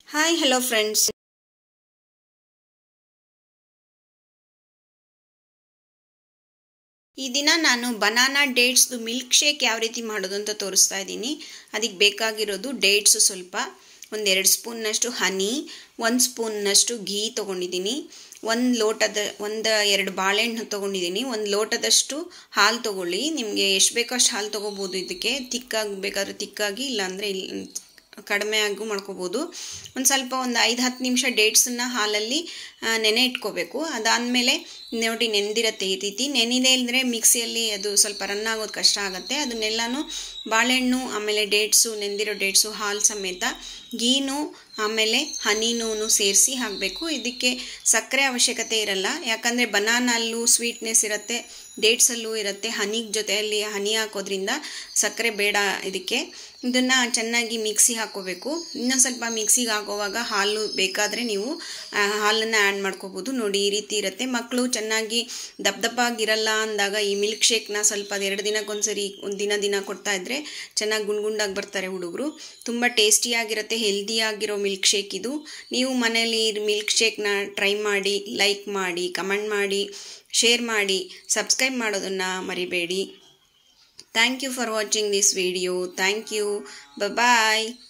hi hello friends ಈ ದಿನ ನಾನು ಬನಾನಾ ಡೇಟ್ಸ್ದು ಮಿಲ್ಕ್ ಶೇಕ್ ಯಾವ ರೀತಿ ಮಾಡೋದು ಅಂತ ತೋರಿಸ್ತಾ ಇದ್ದೀನಿ ಅದಕ್ಕೆ ಬೇಕಾಗಿರೋದು ಡೇಟ್ಸು ಸ್ವಲ್ಪ ಒಂದು ಎರಡು ಸ್ಪೂನ್ನಷ್ಟು ಹನಿ ಒಂದು ಸ್ಪೂನ್ನಷ್ಟು ಘೀ ತೊಗೊಂಡಿದ್ದೀನಿ ಒಂದು ಲೋಟದ ಒಂದು ಎರಡು ಬಾಳೆಹಣ್ಣು ತೊಗೊಂಡಿದ್ದೀನಿ ಒಂದು ಲೋಟದಷ್ಟು ಹಾಲು ತೊಗೊಳ್ಳಿ ನಿಮಗೆ ಎಷ್ಟು ಬೇಕೋ ಅಷ್ಟು ಹಾಲು ತೊಗೋಬೋದು ಇದಕ್ಕೆ ತಿಕ್ಕಾಗಿ ಬೇಕಾದ್ರೆ ತಿಕ್ಕಾಗಿ ಇಲ್ಲಾಂದರೆ ಇಲ್ಲ ಕಡಿಮೆ ಆಗು ಮಾಡ್ಕೋಬೋದು ಒಂದು ಸ್ವಲ್ಪ ಒಂದು ಐದು ಹತ್ತು ನಿಮಿಷ ಡೇಟ್ಸನ್ನು ಹಾಲಲ್ಲಿ ನೆನೆ ಇಟ್ಕೋಬೇಕು ಅದಾದಮೇಲೆ ನೋಡಿ ನೆಂದಿರತ್ತೆ ಈ ರೀತಿ ನೆನಿದೆ ಇಲ್ಲದ್ರೆ ಮಿಕ್ಸಿಯಲ್ಲಿ ಅದು ಸ್ವಲ್ಪ ರನ್ ಆಗೋದು ಕಷ್ಟ ಆಗುತ್ತೆ ಅದನ್ನೆಲ್ಲನೂ ಬಾಳೆಹಣ್ಣು ಆಮೇಲೆ ಡೇಟ್ಸು ನೆಂದಿರೋ ಡೇಟ್ಸು ಹಾಲು ಸಮೇತ ಗೀನು ಆಮೇಲೆ ಹನಿನೂ ಸೇರಿಸಿ ಹಾಕಬೇಕು ಇದಕ್ಕೆ ಸಕ್ಕರೆ ಅವಶ್ಯಕತೆ ಇರಲ್ಲ ಯಾಕಂದರೆ ಬನಾನಲ್ಲೂ ಸ್ವೀಟ್ನೆಸ್ ಇರುತ್ತೆ ಡೇಟ್ಸಲ್ಲೂ ಇರುತ್ತೆ ಹನಿಗೆ ಜೊತೆಯಲ್ಲಿ ಹನಿ ಹಾಕೋದ್ರಿಂದ ಸಕ್ಕರೆ ಬೇಡ ಇದಕ್ಕೆ ಇದನ್ನು ಚೆನ್ನಾಗಿ ಮಿಕ್ಸಿ ಹಾಕೋಬೇಕು ಇನ್ನೂ ಸ್ವಲ್ಪ ಮಿಕ್ಸಿಗೆ ಹಾಕೋವಾಗ ಹಾಲು ಬೇಕಾದರೆ ನೀವು ಹಾಲನ್ನು ಆ್ಯಡ್ ಮಾಡ್ಕೋಬೋದು ನೋಡಿ ಈ ರೀತಿ ಇರುತ್ತೆ ಮಕ್ಕಳು ಚೆನ್ನಾಗಿ ದಪ್ಪ ದಪ್ಪಾಗಿರಲ್ಲ ಅಂದಾಗ ಈ ಮಿಲ್ಕ್ ಶೇಕ್ನ ಸ್ವಲ್ಪ ಎರಡು ದಿನಕ್ಕೊಂದ್ಸರಿ ಒಂದು ದಿನ ದಿನ ಕೊಡ್ತಾ ಇದ್ದರೆ ಚೆನ್ನಾಗಿ ಗುಂಡ್ಗುಂಡಾಗಿ ಬರ್ತಾರೆ ಹುಡುಗರು ತುಂಬ ಟೇಸ್ಟಿಯಾಗಿರುತ್ತೆ ಹೆಲ್ದಿಯಾಗಿರೋ ಮಿಲ್ಕ್ ಶೇಕ್ ಇದು ನೀವು ಮನೇಲಿ ಮಿಲ್ಕ್ ಶೇಕ್ನ ಟ್ರೈ ಮಾಡಿ ಲೈಕ್ ಮಾಡಿ ಕಮೆಂಟ್ ಮಾಡಿ ಶೇರ್ ಮಾಡಿ ಸಬ್ಸ್ಕ್ರೈಬ್ ಮಾಡೋದನ್ನು ಮರಿಬೇಡಿ thank you for watching this video thank you bye